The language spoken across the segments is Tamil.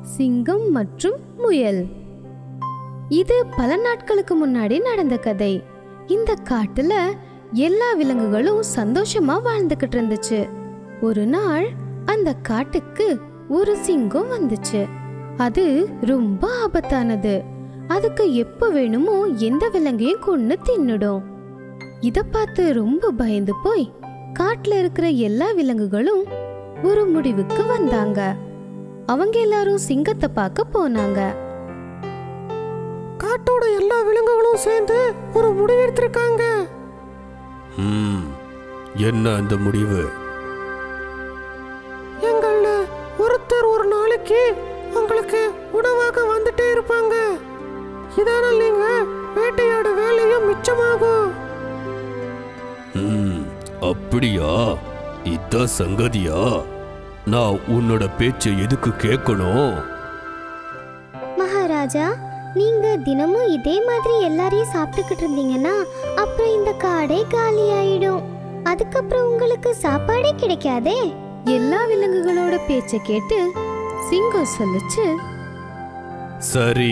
சிங்கம் மற்றும் முயல் இது பல நாட்களுக்கு முன்னாடி நடந்த கதை இந்த காட்டுல எல்லா விலங்குகளும் சந்தோஷமா வாழ்ந்துகிட்டு இருந்துச்சு ஒரு நாள் அந்த காட்டுக்கு ஒரு சிங்கம் வந்துச்சு அது ரொம்ப ஆபத்தானது அதுக்கு எப்ப வேணுமோ எந்த விலங்கையும் கொன்னு தின்னுடும் இத பார்த்து ரொம்ப பயந்து போய் காட்டுல இருக்கிற எல்லா விலங்குகளும் ஒரு முடிவுக்கு வந்தாங்க அவங்க எல்லாரும் சிங்கத்தை பார்க்க போனாங்க காட்டோட எல்லா விலங்குகளும் சேர்ந்து ஒரு முடிவு எடுத்திருக்காங்க ம் என்ன அந்த முடிவு எங்கள ஒருத்தர் ஒரு நாளைக்கு உங்களுக்கு உணவாக வந்துட்டே இருப்பாங்க இதனால் நீங்க வேட்டையாட வேலையும் மிச்சமாகும் ம் அப்படியா இதான் சங்கதியா நான் உன்னோட பேச்சை எதுக்கு கேட்கணும் மகாராஜா நீங்க தினமும் இதே மாதிரி எல்லாரையும் சாப்பிட்டுக்கிட்டு இருந்தீங்கன்னா அப்புறம் இந்த காடே காலி ஆயிடும் அதுக்கப்புறம் உங்களுக்கு சாப்பாடே கிடைக்காதே எல்லா விலங்குகளோட பேச்சை கேட்டு சிங்கம் சொல்லுச்சு சரி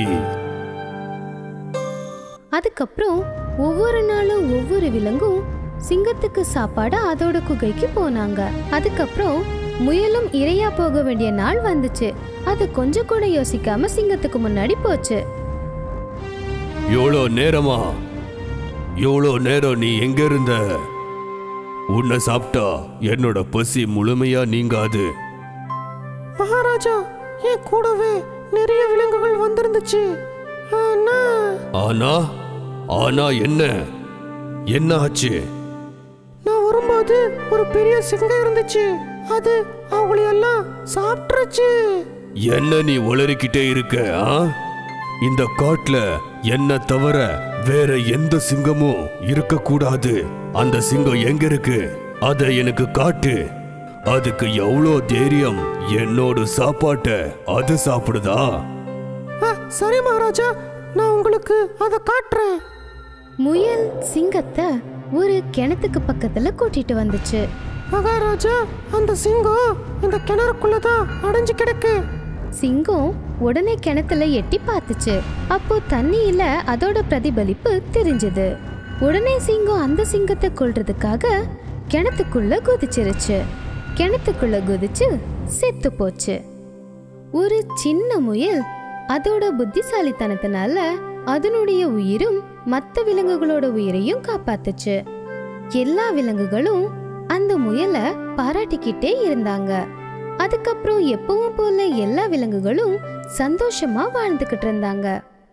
அதுக்கப்புறம் ஒவ்வொரு நாளும் ஒவ்வொரு விலங்கும் சிங்கத்துக்கு சாப்பாடு அதோட குகைக்கு போனாங்க அதுக்கப்புறம் முயலும் இரையா போக வேண்டிய நாள் வந்துச்சு அது கொஞ்சம் கூட யோசிக்காம சிங்கத்துக்கு முன்னாடி போச்சு எவ்வளோ நேரமா எவ்வளோ நேரம் நீ எங்க இருந்த உன்னை சாப்பிட்டா என்னோட பசி முழுமையா நீங்காது மகாராஜா என் கூடவே நிறைய விலங்குகள் வந்திருந்துச்சு ஆனா ஆனா ஆனா என்ன என்ன ஆச்சு நான் வரும்போது ஒரு பெரிய சிங்கம் இருந்துச்சு அது அவங்களையெல்லாம் சாப்பிட்டுருச்சு என்ன நீ உளறிக்கிட்டே இருக்க ஆ? இந்த காட்டுல என்ன தவிர வேற எந்த சிங்கமும் இருக்கக்கூடாது அந்த சிங்கம் எங்க இருக்கு அத எனக்கு காட்டு அதுக்கு எவ்வளோ தைரியம் என்னோட சாப்பாட்டை அது சாப்பிடுதா ஆ, சரி மகாராஜா நான் உங்களுக்கு அதை காட்டுறேன் முயல் சிங்கத்தை ஒரு கிணத்துக்கு பக்கத்துல கூட்டிட்டு வந்துச்சு மகாராஜா அந்த சிங்கம் இந்த கிணறுக்குள்ள தான் அடைஞ்சு கிடக்கு சிங்கம் உடனே கிணத்துல எட்டி பார்த்துச்சு அப்போ தண்ணியில அதோட பிரதிபலிப்பு தெரிஞ்சது உடனே சிங்கம் அந்த சிங்கத்தை கொல்றதுக்காக கிணத்துக்குள்ள குதிச்சிருச்சு கிணத்துக்குள்ள குதிச்சு செத்து போச்சு ஒரு சின்ன முயல் அதோட புத்திசாலித்தனத்தினால அதனுடைய உயிரும் மற்ற விலங்குகளோட உயிரையும் காப்பாத்துச்சு எல்லா விலங்குகளும் அந்த முயலை பாராட்டிக்கிட்டே இருந்தாங்க அதுக்கப்புறம் எப்பவும் போல எல்லா விலங்குகளும் சந்தோஷமா வாழ்ந்துகிட்டு இருந்தாங்க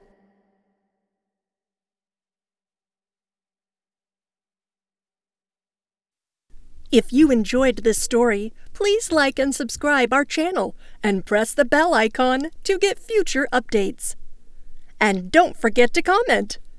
If you enjoyed this story, please like and subscribe our channel and press the bell icon to get future updates. And don't forget to comment.